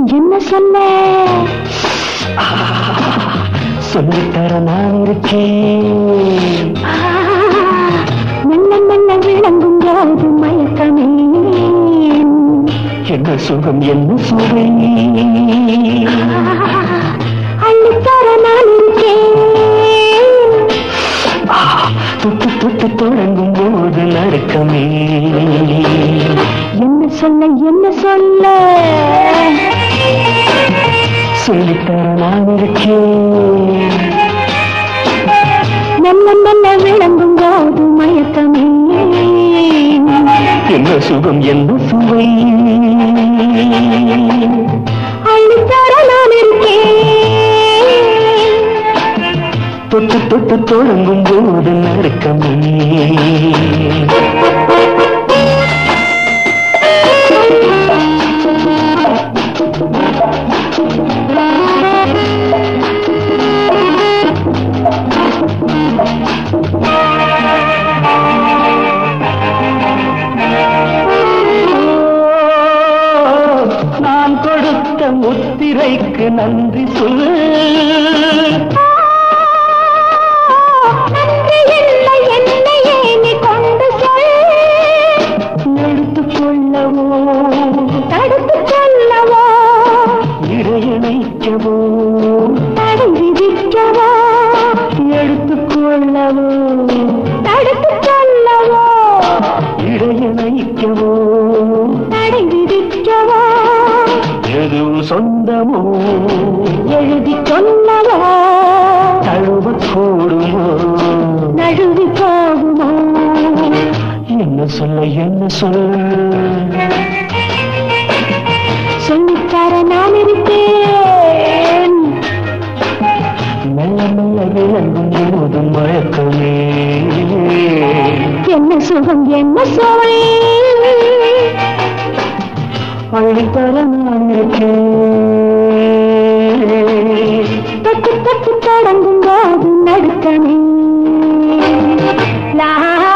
என்ன சொல்ல சொல்லித்தர நான் இருக்கேன் ஆ, மெல்ல மெல்ல விளங்கும் போது மயக்கமே என்ன சுகம் என்ன சுவை அள்ளித்தர நான் இருக்கேன் தொட்டு தொட்டு தொடங்கும் போது நடுக்கமே என்ன சொல்ல என்ன சொல்ல சொல்லித்தர நான் இருக்கேன் மெல்ல மெல்ல விளங்கும் போது மயக்கமே என்ன சுகம் என்ன சுவை அள்ளித்தர நான் இருக்கேன் தொட்டு தொட்டு தொடங்கும் போது நடுக்கமே நான் கொடுத்த முத்திரைக்கு நன்றி சொல் நன்றி இல்லை என்னையே நீ கொண்டு சொல் எடுத்துக் கொள்ளவோ தடுத்து சொல்லவோ இடையணைக்கவோ தடை விதிக்கவோ எடுத்துக் கொள்ளவோ தடுத்து சொல்லவோ இடையணைக்கவோ தடை விதிக்கவோ எதுவும் சொந்தமோ எழுதி சொல்லவோ தழுவக் கூடுமோ நழுவி போகுமோ என்ன சொல்ல என்ன சொல்ல சொல்லித்தர நான் இருக்கேன் மெல்ல மெல்ல விளங்கும் போது மயக்கமே என்ன சுகம் என்ன சொல் அள்ளித்தர நான் இருக்கேன் தொட்டு தொட்டு தொடங்கும் போது நடுக்கமே லா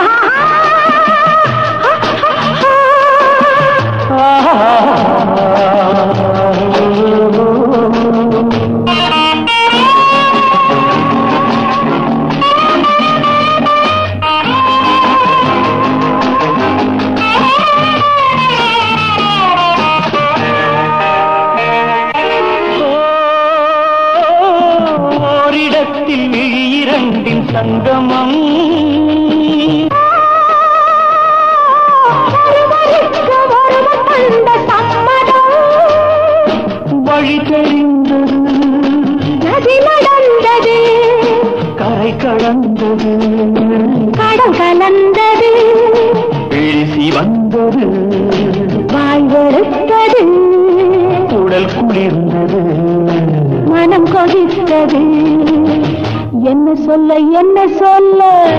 ஓரிடத்தில் விழி இரண்டின் சங்கமம் ஒருவருக்கு ஒருவர் தந்த சம்மதம் வழி தெரிந்தது நதி நடந்தது கரை கடந்தது கடல் கலந்தது எழுசி வந்தது வாய் வெறுத்தது உடல் குளிர்ந்தது மனம் கொதித்தது என்ன சொல்ல என்ன சொல்ல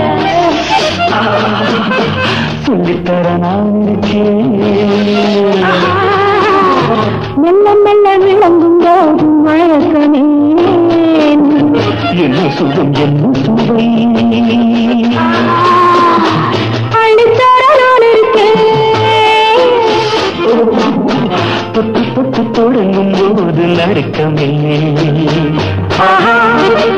சொல்லித்தர நான் இருக்கேன் மெல்ல மெல்ல விளங்கும் போது மழக்கமே என்ன சுகம் என்ன சுவை அள்ளித்தர நான் இருக்கேன் தொட்டு தொட்டு தொடங்கும் போது நடுக்கமே ஆஹா